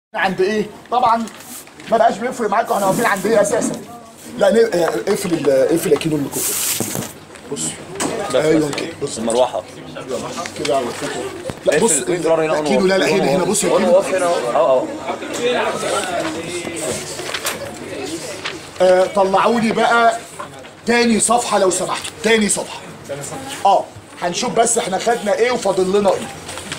عند ايه؟ طبعا ما بقاش بيفرق معاكم احنا واقفين عند ايه اساسا؟ لا ن- آه، اقفل ال- اقفل اكيد الميكروفون بص ايوه كده بص المروحه كده على فكره لا بص اقفل الزرار هنا اكيد لا لا هنا هنا بص يا وانا كيلو واقف هنا اهو اه اه آه، طلعوا لي بقى تاني صفحه لو سمحتوا تاني صفحه اه هنشوف بس احنا خدنا ايه وفاضل لنا ايه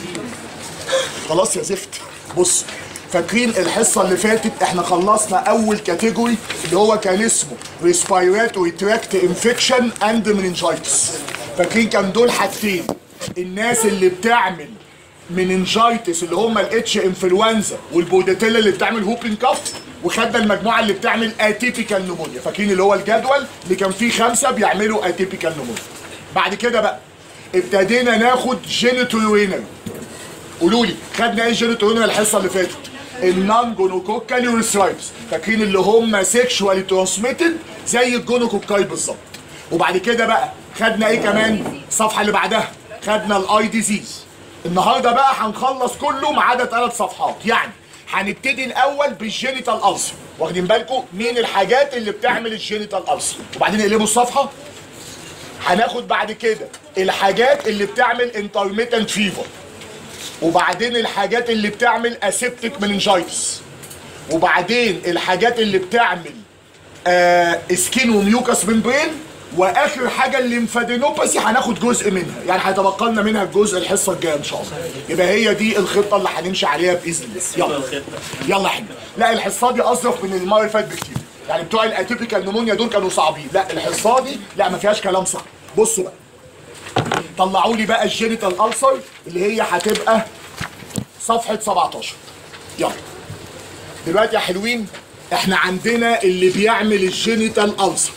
خلاص يا زفت بص فاكرين الحصه اللي فاتت احنا خلصنا اول كاتيجوري اللي هو كان اسمه ريسبيراتوري تراكت انفكشن اند مننجايتس فاكرين كان دول حاجتين الناس اللي بتعمل مننجايتس اللي هم الاتش انفلونزا والبوديتيلا اللي بتعمل هوبين كاف وخدنا المجموعه اللي بتعمل اتيبيكال نمونيا فاكرين اللي هو الجدول اللي كان فيه خمسه بيعملوا اتيبيكال نمونيا بعد كده بقى ابتدينا ناخد جينيتورينال قولوا لي خدنا ايه جينيتورينال الحصه اللي فاتت النون جونوكوكال يوريثرايتس فاكرين اللي هم سيكشوالي ترانسميتد زي الجونوكوكاي بالظبط وبعد كده بقى خدنا ايه كمان الصفحه اللي بعدها خدنا الاي ديزيز النهارده بقى هنخلص كله ما عدا ثلاث صفحات يعني هنبتدي الاول بالجينيتال ألسر واخدين بالكم مين الحاجات اللي بتعمل الجينيتال ألسر وبعدين نقلبوا الصفحه هناخد بعد كده الحاجات اللي بتعمل انترميتنت فيفر وبعدين الحاجات اللي بتعمل اسيبتيك مننجايتس وبعدين الحاجات اللي بتعمل آه سكين وميوكس ممبرين واخر حاجه الليمفادينوباثي هناخد جزء منها يعني هيتبقى لنا منها الجزء الحصه الجايه ان شاء الله يبقى هي دي الخطه اللي هنمشي عليها باذن الله يلا يلا يا حبيبي لا الحصه دي اصرف من المره اللي فاتت بكتير يعني بتوع الاتيبيكال نمونيا دول كانوا صعبين لا الحصه دي لا ما فيهاش كلام صعب بصوا بقى طلعوا لي بقى الجينيتال ألسر اللي هي هتبقى صفحة 17 يلا دلوقتي يا حلوين احنا عندنا اللي بيعمل الجينيتال ألسر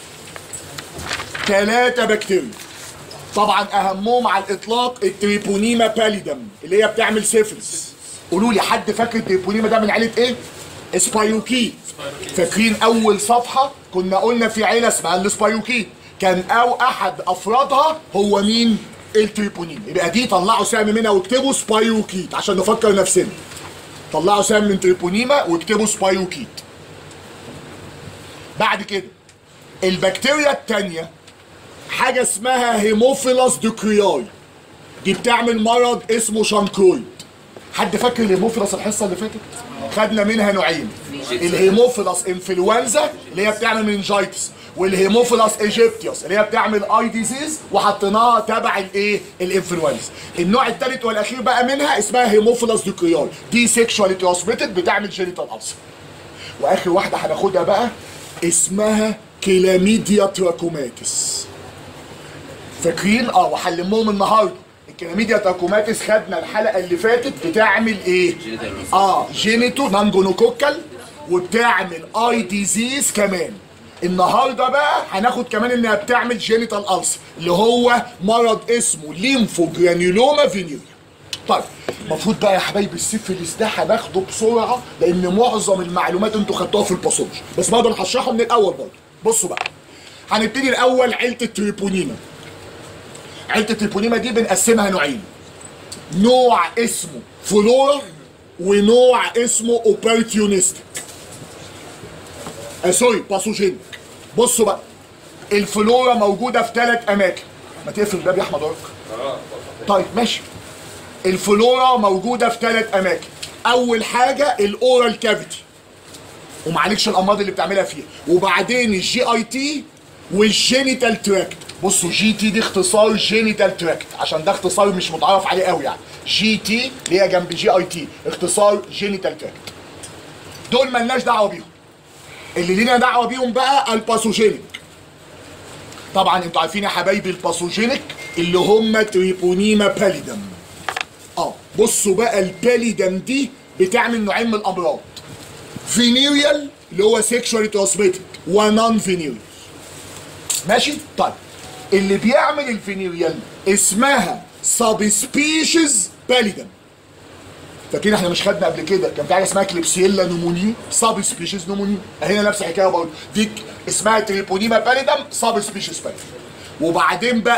ثلاثة بكتيريا طبعا اهمهم على الاطلاق التريبونيما باليدم اللي هي بتعمل سيفلس قولوا لي حد فاكر التريبونيما ده من عيله ايه؟ سبايروكيت فاكرين اول صفحه كنا قلنا في عيله اسمها السبايروكيت كان او احد افرادها هو مين؟ التريبونيما يبقى دي طلعوا سهم منها واكتبوا سبايروكيت عشان نفكر نفسنا طلعوا سهم من تريبونيما واكتبوا سبايروكيت بعد كده البكتيريا الثانيه حاجه اسمها هيموفيلاس دوكرياي دي بتعمل مرض اسمه شانكرويد حد فاكر الهيموفيلاس الحصه اللي فاتت خدنا منها نوعين الهيموفيلاس انفلونزا اللي هي بتعمل منجايتس والهيموفيلاس ايجيبتيوس اللي هي بتعمل اي ديزيز وحطيناها تبع الايه الانفلونزا النوع الثالث والاخير بقى منها اسمها هيموفيلاس دوكرياي دي سيكشوالي ترانسميتد بتعمل جينيتال ألسر واخر واحده هناخدها بقى اسمها كلاميديا تراكوماتس فاكرين اه وحلمهم النهارده الكلاميديا تراكوماتس خدنا الحلقه اللي فاتت بتعمل ايه؟ اه جينيتو نانجونوكوكال وبتعمل اي ديزيز كمان النهارده بقى هناخد كمان انها بتعمل جينيتال ألسر اللي هو مرض اسمه ليمفو جرانيولوما فينيريا طيب المفروض بقى يا حبايبي السيفلس ده هناخده بسرعه لان معظم المعلومات انتوا خدتوها في الباسوج بس برضه انا هشرحه من الاول برضه بصوا بقى هنبتدي الاول عيله التريبونيما عيله التريبونيما دي بنقسمها نوعين نوع اسمه فلورا ونوع اسمه اوبرتيونستيك آه سوري باثوجينيك بصوا بقى الفلورا موجوده في ثلاث اماكن ما تقفل الباب يا احمد وراك طيب ماشي الفلورا موجوده في ثلاث اماكن اول حاجه الاورال كافيتي ومعلكش الامراض اللي بتعملها فيها وبعدين الجي اي تي والجينيتال تراكت بصوا جي تي دي اختصار جينيتال تراكت عشان ده اختصار مش متعرف عليه قوي يعني جي تي اللي هي جنب جي اي تي اختصار جينيتال تراكت دول ملناش دعوه بيهم اللي لينا دعوه بيهم بقى الباثوجينيك طبعا انتوا عارفين يا حبايبي الباثوجينيك اللي هم تريبونيما باليدم اه بصوا بقى الباليدم دي بتعمل نوعين من الامراض فينيريال اللي هو سيكشوالي ترانسميتد ونون فينيريال ماشي طيب اللي بيعمل الفينيريال اسمها سب سبيشيز باليدم فاكرين احنا مش خدنا قبل كده كان في حاجه اسمها كليبسيلا نوموني سب سبيشيز نوموني هنا نفس الحكايه برضه دي اسمها تريبونيما باليدم سب سبيشيز باليدم وبعدين بقى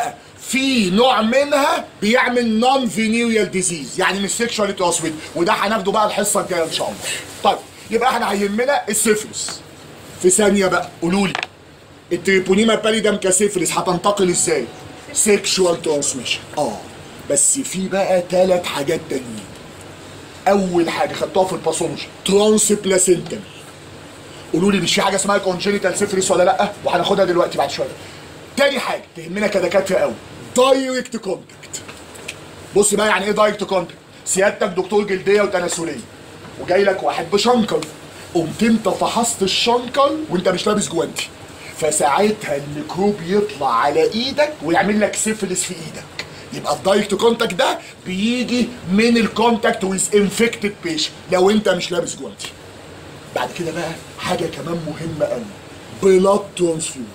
في نوع منها بيعمل نون فينيريال ديزيز يعني مش سيكشوالي ترانسميت وده هناخده بقى الحصه الجايه ان شاء الله طيب يبقى احنا هيهمنا السيفلس في ثانيه بقى قولوا لي التريبونيما باليدم كسيفلس هتنتقل ازاي سيكشوال ترانسميشن اه بس في بقى ثلاث حاجات تانيين اول حاجه خدتوها في الباثولوجي ترانس بلاسنتال قولوا لي مش في حاجه اسمها كونجينيتال سيفلس ولا لا وهناخدها دلوقتي بعد شويه تاني حاجه تهمنا كدكاتره قوي دايركت كونتاكت بص بقى يعني ايه دايركت كونتاكت سيادتك دكتور جلديه وتناسليه وجاي لك واحد بشنكر قمت انت فحصت الشنكر وانت مش لابس جوانتي فساعتها الميكروب يطلع على ايدك ويعمل لك سيفلس في ايدك يبقى الدايركت كونتاكت ده بيجي من الكونتاكت ويز انفكتد بيشن لو انت مش لابس جوانتي بعد كده بقى حاجه كمان مهمه قوي بلاد ترانسفيوجن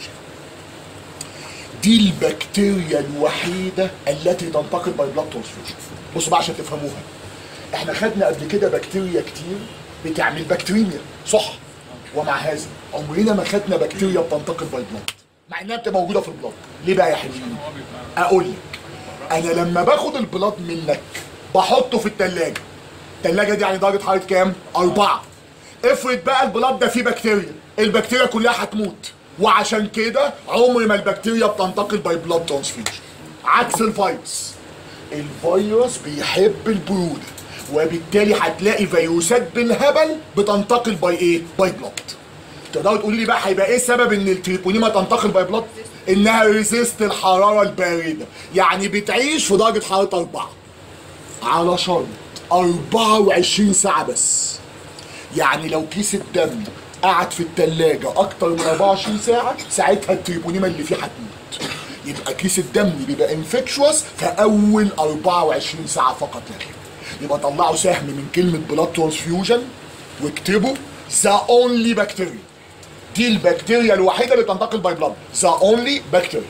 دي البكتيريا الوحيده التي تنتقل باي بلاد ترانسفيوجن بصوا بقى عشان تفهموها احنا خدنا قبل كده بكتيريا كتير بتعمل بكتيريميا صح ومع هذا عمرنا ما خدنا بكتيريا بتنتقل باي بلاد مع انها بتبقى موجوده في البلاد ليه بقى يا حلوين اقول لك انا لما باخد البلاد منك بحطه في التلاجة التلاجة دي يعني درجة حرارة كام؟ أربعة افرض بقى البلاد ده فيه بكتيريا البكتيريا كلها هتموت وعشان كده عمر ما البكتيريا بتنتقل باي بلاد ترانسفيوجن عكس الفيروس الفيروس بيحب البرودة وبالتالي هتلاقي فيروسات بالهبل بتنتقل باي ايه؟ باي بلاد تقدروا تقولوا لي بقى هيبقى ايه السبب ان التريبونيما تنتقل باي بلاد؟ انها ريزيست الحراره البارده يعني بتعيش في درجه حراره أربعة على شرط 24 ساعه بس يعني لو كيس الدم قعد في التلاجة أكتر من 24 ساعة ساعتها التريبونيما اللي فيه هتموت يبقى كيس الدم بيبقى انفكشوس في أول 24 ساعة فقط لا غير يبقى طلعوا سهم من كلمة بلاد ترانسفيوجن واكتبوا ذا اونلي بكتيريا دي البكتيريا الوحيدة اللي بتنتقل باي بلاد ذا اونلي بكتيريا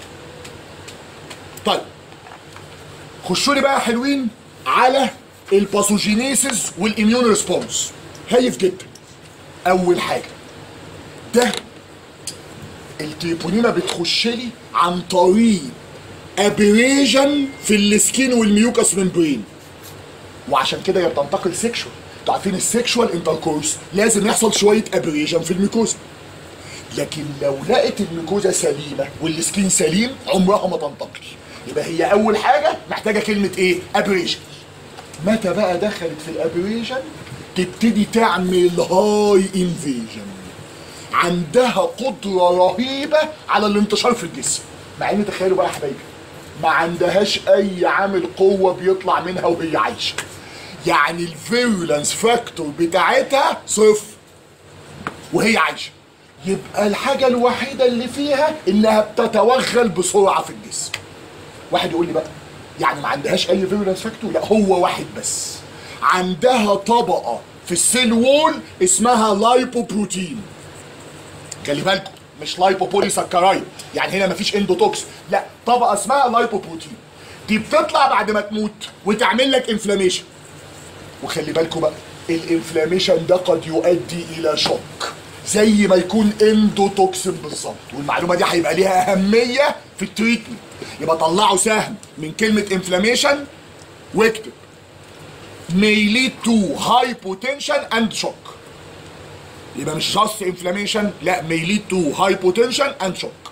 طيب خشوا لي بقى حلوين على الباثوجينيسيس والاميون ريسبونس هايف جدا اول حاجه ده التريبونيما بتخش لي عن طريق ابريجن في السكين والميوكس ممبرين وعشان كده هي بتنتقل سيكشوال انتوا عارفين السيكشوال انتركورس لازم يحصل شويه ابريجن في الميكوزا لكن لو لقت الميكوزا سليمه والسكين سليم عمرها ما تنتقل يبقى هي اول حاجه محتاجه كلمه ايه ابريجن متى بقى دخلت في الابريجن تبتدي تعمل هاي انفيجن عندها قدرة رهيبة على الانتشار في الجسم مع ان تخيلوا بقى يا حبايبي ما عندهاش اي عامل قوة بيطلع منها وهي عايشة يعني الفيرولانس فاكتور بتاعتها صفر وهي عايشة يبقى الحاجة الوحيدة اللي فيها انها بتتوغل بسرعة في الجسم واحد يقول لي بقى يعني ما عندهاش اي فيرولانس فاكتور لا هو واحد بس عندها طبقة في السيل وول اسمها لايبوبروتين خلي بالكم مش لايبوبولي سكرايد يعني هنا مفيش اندوتوكس لا طبقة اسمها لايبوبروتين دي بتطلع بعد ما تموت وتعمل لك انفلاميشن وخلي بالكم بقى الانفلاميشن ده قد يؤدي الى شوك زي ما يكون اندوتوكسين بالظبط والمعلومه دي هيبقى ليها اهميه في التريتمنت يبقى طلعوا سهم من كلمه انفلاميشن واكتب may lead to hypotension and shock يبقى مش just inflammation لا may lead to hypotension and shock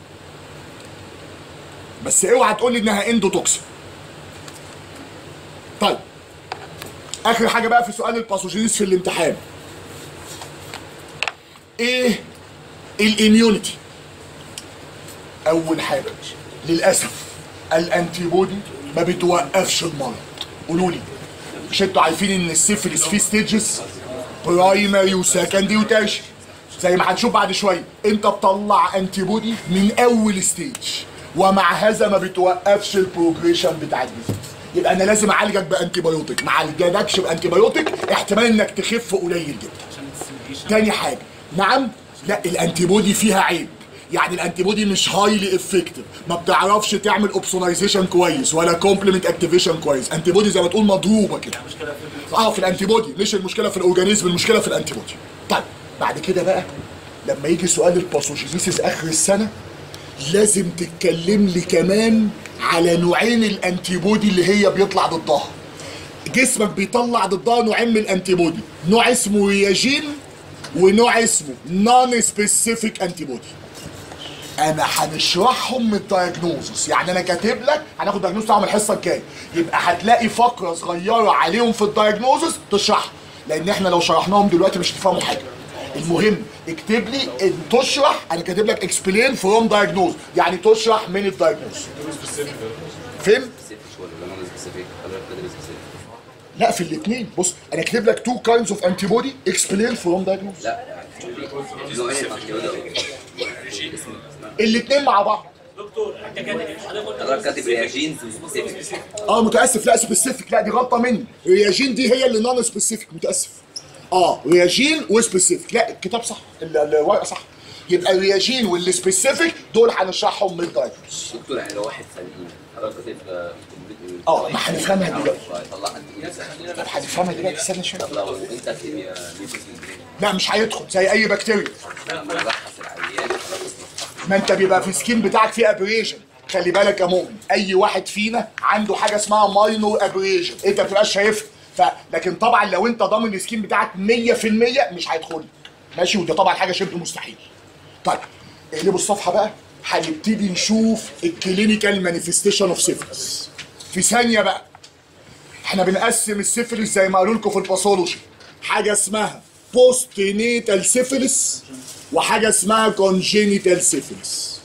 بس اوعى تقول لي انها اندوتوكسين طيب اخر حاجه بقى في سؤال الباثوجينيس في الامتحان ايه الاميونيتي اول حاجه للاسف الانتي بودي ما بتوقفش المرض قولوا لي مش انتوا عارفين ان السيفلس فيه ستيجز برايمري وسكندري وترشري زي ما هنشوف بعد شويه انت بتطلع انتي بودي من اول ستيج ومع هذا ما بتوقفش البروجريشن بتاع الديزيز يبقى انا لازم اعالجك بانتي بايوتيك ما عالجكش بانتي بايوتيك احتمال انك تخف قليل جدا تاني حاجه نعم لا الانتي بودي فيها عيب يعني الانتي بودي مش هايلي افكتيف ما بتعرفش تعمل اوبسونايزيشن كويس ولا كومبلمنت اكتيفيشن كويس انتي بودي زي ما تقول مضروبه كده اه في الانتي بودي مش المشكله في الاورجانيزم المشكله في الانتي بودي طيب بعد كده بقى لما يجي سؤال الباثوجينيسيس اخر السنه لازم تتكلم لي كمان على نوعين الانتي بودي اللي هي بيطلع ضدها جسمك بيطلع ضدها نوعين من الانتي بودي نوع اسمه رياجين ونوع اسمه نون سبيسيفيك انتي بودي انا هنشرحهم من الدايجنوزس يعني انا كاتب لك هناخد دايجنوز بتاعهم الحصه الجايه يبقى هتلاقي فقره صغيره عليهم في الدايجنوزس تشرحها لان احنا لو شرحناهم دلوقتي مش هتفهموا حاجه المهم اكتب لي ان تشرح انا كاتب لك اكسبلين فروم دايجنوز يعني تشرح من الدايجنوز فهم سبيسيفيك ولا نون سبيسيفيك حضرتك كاتب سبيسيفيك لا في الاثنين بص انا كاتب لك تو كايندز اوف انتي بودي اكسبلين فروم دايجنوز لا نوعين الاثنين مع بعض حضرتك كاتب رياجين سبيسيفيك اه متاسف لا سبيسيفيك لا دي غلطه مني رياجين دي هي اللي نون سبيسيفيك متاسف اه رياجين وسبيسيفيك لا الكتاب صح ال- الورقه صح يبقى الرياجين والسبيسيفيك دول هنشرحهم من الدايجنوز دكتور يعني لو واحد سليم حضرتك كاتب آه، complete- اه ما هنفهمها دلوقتي طلع انت طب هنفهمها دلوقتي استنى شويه طب لو انت كيمياء ليبس لا مش هيدخل زي اي بكتيريا لما ببحث العيان حضرتك ما انت بيبقى في السكين بتاعك فيه ابريشن خلي بالك يا مؤمن اي واحد فينا عنده حاجه اسمها ماينور ابريشن انت ما بتبقاش شايفها ف لكن طبعا لو انت ضامن السكين بتاعك 100% مش هيدخل ماشي وده طبعا حاجه شبه مستحيل طيب اقلبوا الصفحه بقى هنبتدي نشوف الكلينيكال مانيفستيشن اوف سيفلس في ثانيه بقى احنا بنقسم السيفلس زي ما قالوا لكم في الباثولوجي حاجه اسمها بوست نيتال سيفلس وحاجه اسمها كونجينيتال سيفلس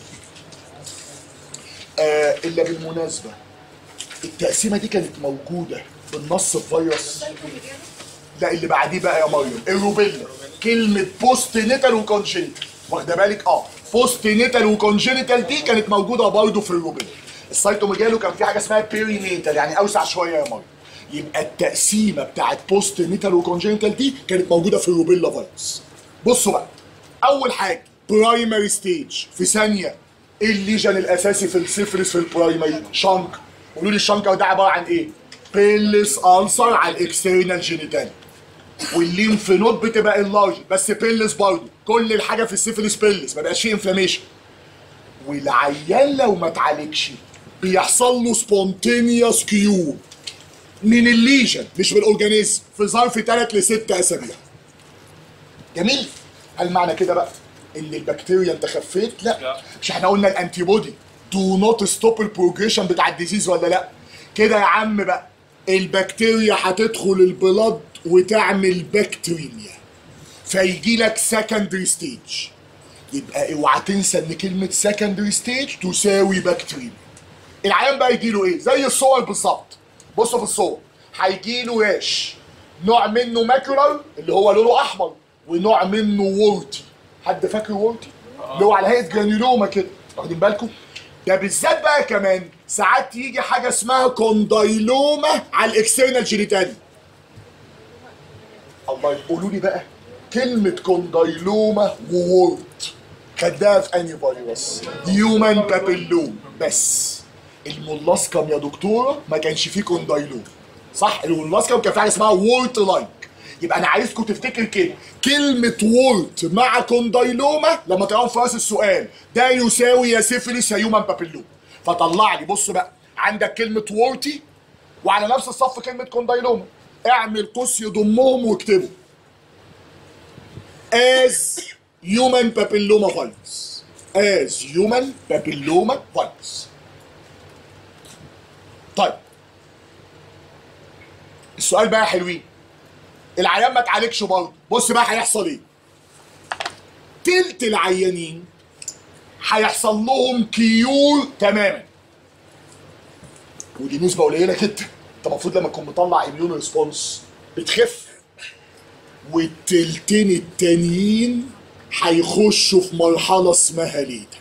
آه الا بالمناسبه التقسيمه دي كانت موجوده بالنص في فيروس لا اللي بعديه بقى يا مريم الروبيلا كلمه بوست نيتال وكونجينيتال واخده بالك اه بوست نيتال وكونجينيتال دي كانت موجوده برضه في الروبيلا السيتوميجالو كان في حاجه اسمها بيري نيتال يعني اوسع شويه يا مريم يبقى التقسيمه بتاعت بوست نيتال وكونجينيتال دي كانت موجوده في الروبيلا فيروس بصوا بقى اول حاجه برايمري ستيج في ثانيه ايه الليجن الاساسي في السيفلس في البرايمري شنك قولوا لي الشنكر ده عباره عن ايه بيلس ألسر على الاكسترنال جينيتال والليمف نود بتبقى اللارج بس بيلس برضه كل الحاجه في السيفلس بيلس ما بقاش فيه انفلاميشن والعيان لو ما اتعالجش بيحصل له سبونتينيوس كيو من الليجن مش من الاورجانيزم في ظرف 3 ل 6 اسابيع جميل هل معنى كده بقى ان البكتيريا انت خفيت لا, لا. مش احنا قلنا الانتي بودي دو نوت ستوب البروجريشن بتاع الديزيز ولا لا كده يا عم بقى البكتيريا هتدخل البلد وتعمل بكتيريميا فيجي لك سكندري ستيج يبقى اوعى تنسى ان كلمه سكندري ستيج تساوي بكتيريميا العيان بقى يجي له ايه زي الصور بالظبط بصوا في الصور هيجي له راش نوع منه ماكولار اللي هو لونه احمر ونوع منه وورتي حد فاكر وورتي اللي هو على هيئه جرانيولوما كده واخدين بالكم ده بالذات بقى كمان ساعات يجي حاجه اسمها كوندايلوما على الاكسترنال جينيتالي الله قولوا لي بقى كلمه كوندايلوما وورت خدناها في انهي فيروس هيومن بابيلوم بس المولاسكم يا دكتوره ما كانش فيه كوندايلوم صح المولاسكم كان في حاجه اسمها وورت لايك يبقى انا عايزكم تفتكر كده كلمة وورت مع كوندايلوما لما تقراهم في راس السؤال ده يساوي يا سيفلس يا هيومن بابيلوم فطلع لي بص بقى عندك كلمة وورتي وعلى نفس الصف كلمة كوندايلوما اعمل قوس يضمهم واكتبه as human papilloma virus as human papilloma virus طيب السؤال بقى يا حلوين العيان ما اتعالجش برضه بص بقى هيحصل ايه تلت العيانين هيحصل لهم كيور تماما ودي نسبة قليلة جدا انت المفروض لما تكون مطلع اميون ريسبونس بتخف والتلتين التانيين هيخشوا في مرحلة اسمها ليتا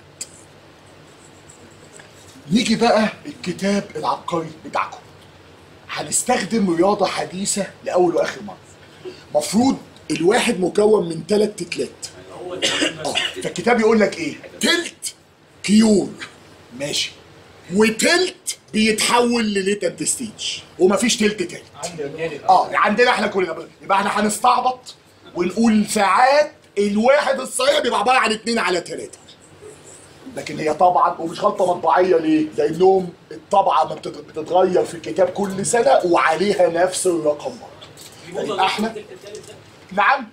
نيجي بقى الكتاب العبقري بتاعكم هنستخدم رياضة حديثة لأول وآخر مرة مفروض الواحد مكون من ثلاث تتلات اه فالكتاب يقول لك ايه تلت كيور ماشي وتلت بيتحول لليتنت ستيج ومفيش تلت تالت اه عندنا احنا كلنا يبقى احنا هنستعبط ونقول ساعات الواحد الصحيح بيبقى عباره عن اتنين على تلاته لكن هي طبعا ومش غلطه مطبعيه ليه؟ لانهم الطبعه ما بتت- بتتغير في الكتاب كل سنه وعليها نفس الرقم برضه يبقى احنا نعم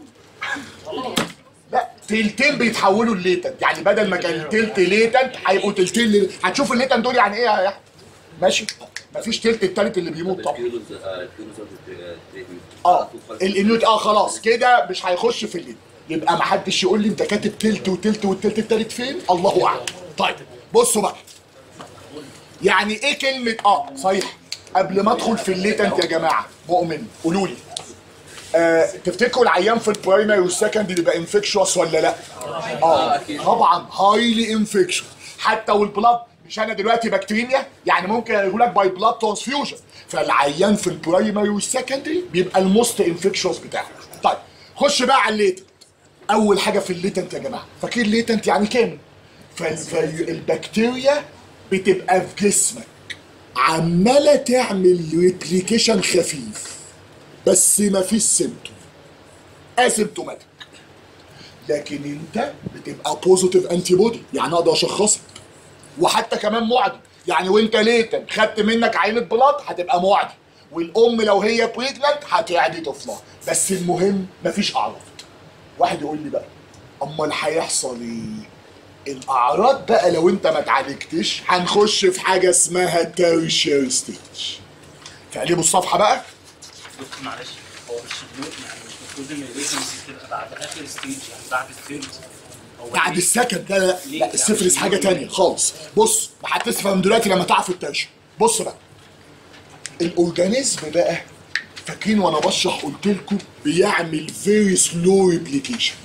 لا تلتين بيتحولوا لليتنت يعني بدل ما كان تلت ليتنت هيبقوا تلتين لي... هتشوف الليتنت دول يعني ايه يا يحيى ماشي مفيش تلت التالت اللي بيموت طبعا الكيلوز آه، الكيلوز التريتمنت. اه الاميوت اه خلاص كده مش هيخش في الليل يبقى ما حدش يقول لي انت كاتب تلت وتلت والتلت التالت فين الله اعلم طيب بصوا بقى يعني ايه كلمه اه صحيح قبل ما ادخل في الليتنت يا جماعه مؤمن قولوا لي آه تفتكروا العيان في البرايمري والسكندري بيبقى انفكشوس ولا لا؟ اه طبعا هايلي انفكشوس حتى والبلاد مش انا دلوقتي بكتيريا يعني ممكن يقول لك باي بلاد ترانسفيوجن فالعيان في البرايمري والسكندري بيبقى الموست انفكشوس بتاعه طيب خش بقى على الليتنت اول حاجه في الليتنت يا جماعه فاكرين الليتنت يعني كام فالبكتيريا بتبقى في جسمك عماله تعمل ريبليكيشن خفيف بس ما فيش سيمتوم اسيمتوماتيك لكن انت بتبقى بوزيتيف انتي بودي يعني اقدر اشخصك وحتى كمان معدي يعني وانت ليتن خدت منك عينه بلاد هتبقى معدي والام لو هي بريجننت هتعدي طفلها بس المهم مفيش اعراض واحد يقول لي بقى امال هيحصل ايه الاعراض بقى لو انت ما اتعالجتش هنخش في حاجه اسمها تيرشير ستيج تقلبوا الصفحه بقى دكتور معلش هو مش النوع يعني مش المفروض ان الليتنسي تبقى بعد اخر ستيج يعني بعد الثيرد هو بعد ليه؟ السكند لا لا ليه؟ لا السفلس حاجه تانية خالص بص هتفهم دلوقتي لما تعرف الترشح بص بقى الاورجانيزم بقى فاكرين وانا بشرح قلت لكم بيعمل فيري سلو ريبليكيشن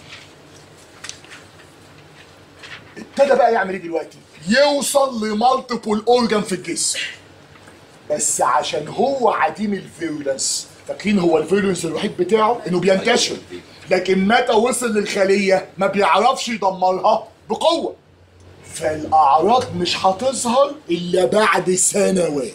ابتدى بقى يعمل ايه دلوقتي يوصل لمالتيبل اورجان في الجسم بس عشان هو عديم الفيرولنس فاكرين هو الفيرولنس الوحيد بتاعه انه بينتشر لكن متى وصل للخليه ما بيعرفش يدمرها بقوه فالاعراض مش هتظهر الا بعد سنوات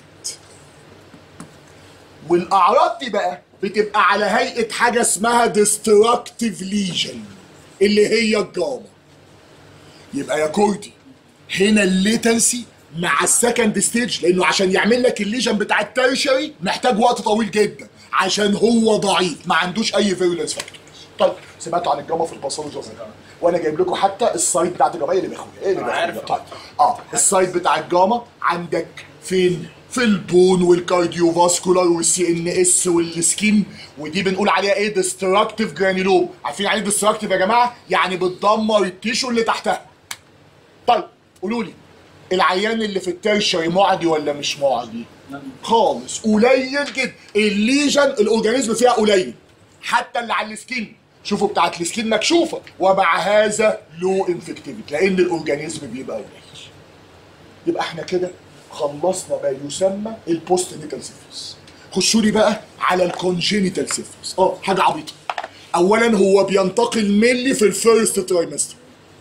والاعراض دي بقى بتبقى على هيئه حاجه اسمها ديستراكتيف ليجن اللي هي الجاما يبقى يا كوردي هنا الليتنسي مع السكند ستيج لانه عشان يعمل لك الليجن بتاع الترشري محتاج وقت طويل جدا عشان هو ضعيف ما عندوش اي فيرولنس فاكتور طيب سمعتوا عن الجاما في الباثولوجي وانا جايب لكم حتى السايت بتاعت الجاما ايه اللي بياخدها ايه اللي عارف. بياخدها طيب اه السايت بتاع الجاما عندك فين في البون والكارديوفاسكولار والسي ان اس والسكين ودي بنقول عليها ايه ديستراكتيف جرانيلوم عارفين يعني ايه ديستراكتيف يا جماعه يعني بتدمر التيشو اللي تحتها طيب قولوا لي العيان اللي في الترشري معدي ولا مش معدي؟ خالص قليل جدا الليجن الاورجانيزم فيها قليل حتى اللي على السكين شوفوا بتاعت السكين مكشوفه ومع هذا لو انفكتيفيتي لان الاورجانيزم بيبقى قليل يبقى احنا كده خلصنا ما يسمى البوست نيتال سيفلس خشوا لي بقى على الكونجينيتال سيفلس اه حاجه عبيطه اولا هو بينتقل ملي في الفيرست ترايمستر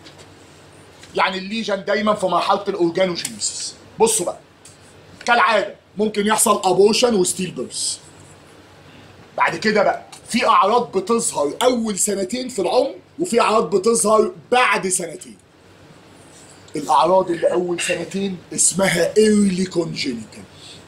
يعني الليجن دايما في مرحله الاورجانوجينيسيس بصوا بقى كالعاده ممكن يحصل ابوشن وستيل بيرث بعد كده بقى في اعراض بتظهر اول سنتين في العمر وفي اعراض بتظهر بعد سنتين الاعراض اللي اول سنتين اسمها ايرلي كونجينيتال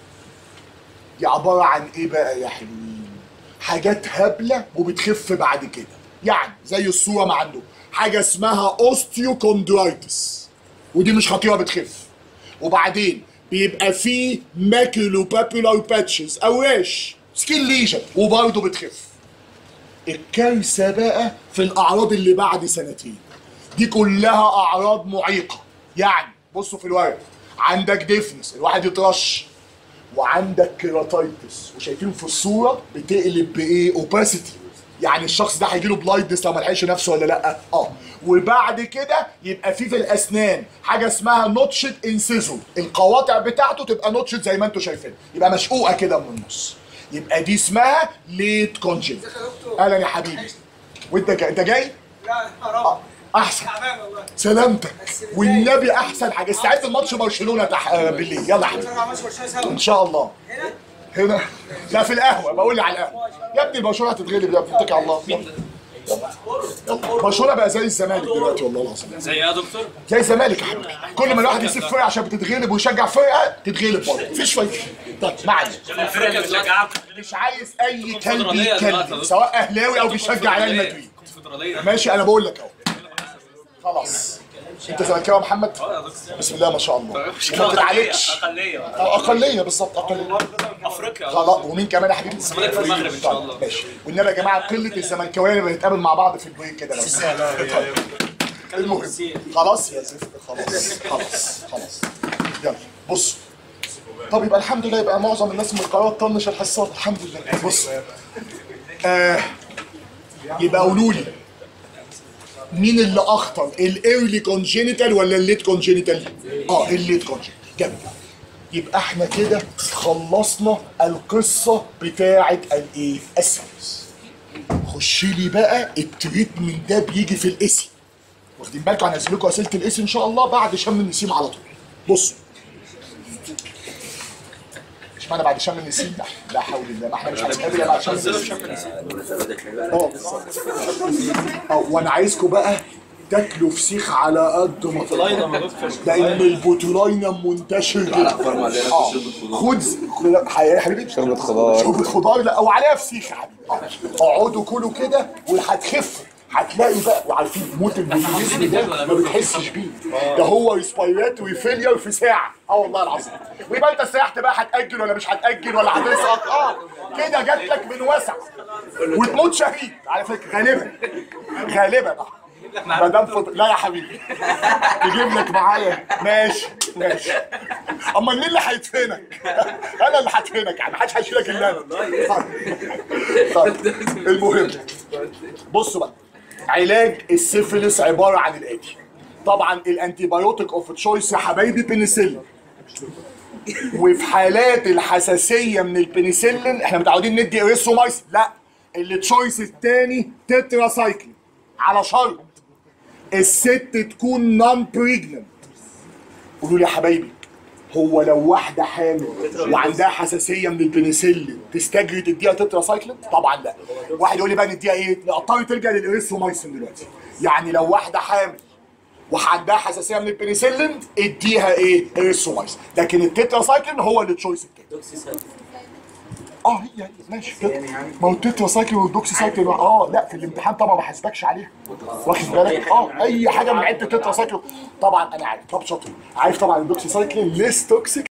دي عباره عن ايه بقى يا حلوين حاجات هبله وبتخف بعد كده يعني زي الصوره ما عنده حاجه اسمها اوستيوكوندرايتس ودي مش خطيره بتخف وبعدين بيبقى فيه ماكيلو بابيلار باتشز او ريش سكين ليجن وبرضه بتخف الكارثه بقى في الاعراض اللي بعد سنتين دي كلها اعراض معيقه يعني بصوا في الورق عندك ديفنس الواحد يترش وعندك كيراتايتس وشايفين في الصوره بتقلب بايه اوباسيتي يعني الشخص ده هيجيله بلايندنس لو ما لحقش نفسه ولا لا اه وبعد كده يبقى في في الاسنان حاجه اسمها نوتشد انسيزو القواطع بتاعته تبقى نوتشد زي ما انتم شايفين يبقى مشقوقه كده من النص يبقى دي اسمها ليت كونجن اهلا يا حبيبي وانت جاي انت جاي لا حرام احسن تعبان والله سلامتك والنبي احسن حاجه استعد لماتش برشلونه تح... آه، بالليل يلا يا حبيبي بسرعه ماشي برشلونه سوا ان شاء الله هنا هنا لا في القهوه بقول لي على القهوه يا ابني برشلونه هتتغلب يا ابني اتكل على الله يلا. يلا برشلونه بقى زي الزمالك دلوقتي والله العظيم زي ايه يا دكتور؟ زي الزمالك يا حبيبي كل ما الواحد يسيب فرقه عشان بتتغلب ويشجع فرقه تتغلب برضه مفيش فايده طيب ما علينا الفرقه اللي بتشجعك مش عايز اي كلب كونفدرالية دلوقتي يتكلم يا سواء اهلاوي او بيشجع ريال مدريد كونفدراليه ماشي انا بقول لك اهو خلاص انت زملكاوي يا محمد اه يا دكتور بسم الله ما شاء الله مش ما بتتعالجش اقليه أو اقليه بالظبط اقليه افريقيا خلاص ومين كمان يا حبيبي الزمالك في المغرب إن شاء طيب، الله. ماشي والنبي يا جماعه قله الزملكاويه اللي بنتقابل مع بعض في البيت كده لو طيب. المهم خلاص يا زفت خلاص خلاص خلاص يلا بص طب يبقى الحمد لله يبقى معظم الناس من القاهره تطنش الحصات الحمد لله بص آه يبقى قولوا لي مين اللي اخطر الايرلي كونجينيتال ولا الليت كونجينيتال؟ اه الليت كونجينيتال جميل يبقى احنا كده خلصنا القصه بتاعه الايه؟ السيريس خش لي بقى التريتمنت ده بيجي في الاسم واخدين بالكم هنزل لكم اسئله الاسم ان شاء الله بعد شم النسيم على طول بصوا اشمعنى بعد شم النسيم لا لا حول الله ما احنا مش هنتقابل الا بعد شم النسيم اه اه وانا عايزكم بقى تاكلوا فسيخ على قد ما تقدروا لان البوتولاينم منتشر جدا اه خد خد- يا حبيبي شوربة خضار. شوربه خضار لا او عليها فسيخ يا حبيبي آه. اقعدوا كلوا كده وهتخف هتلاقي بقى وعارفين موت البوتوليزم ده ما بتحسش بيه ده هو ريسبيراتوري فيلير في ساعه اه والله العظيم ويبقى انت سرحت بقى هتاجل ولا مش هتاجل ولا هتسقط اه كده جات لك من وسع وتموت شهيد على فكره غالبا غالبا ما دام فض... لا يا حبيبي تجيب لك معايا ماشي ماشي اما مين اللي هيدفنك؟ انا اللي هدفنك يعني محدش هيشيلك الا انا طيب طيب. المهم بصوا بقى علاج السيفيلس عباره عن الاتي طبعا الانتيبيوتيك اوف تشويس يا حبايبي بنسلين وفي حالات الحساسيه من البنسلين احنا متعودين ندي اريثرومايسين لا التشويس الثاني تترا سايكلين على شرط الست تكون نون بريجننت قولوا لي يا حبايبي هو لو واحده حامل وعندها حساسيه من البنسلين تستجري تديها تترا سايكلين؟ طبعا لا. واحد يقول لي بقى نديها ايه؟ لا اضطر تلجا للاريثرومايسين دلوقتي. يعني لو واحده حامل وعندها حساسيه من البنسلين اديها ايه؟ اريثرومايسين. لكن التترا سايكلين هو اللي تشويس التاني. اه هي هي ماشي كده ما هو التترا سايكلين والدوكسي سايكلين اه لا في الامتحان طبعا ما حاسبكش عليها واخد بالك اه اي حاجه من عده التترا سايكلين طبعا انا عارف طب شاطر عارف طبعا الدوكسي سايكلين ليس توكسيك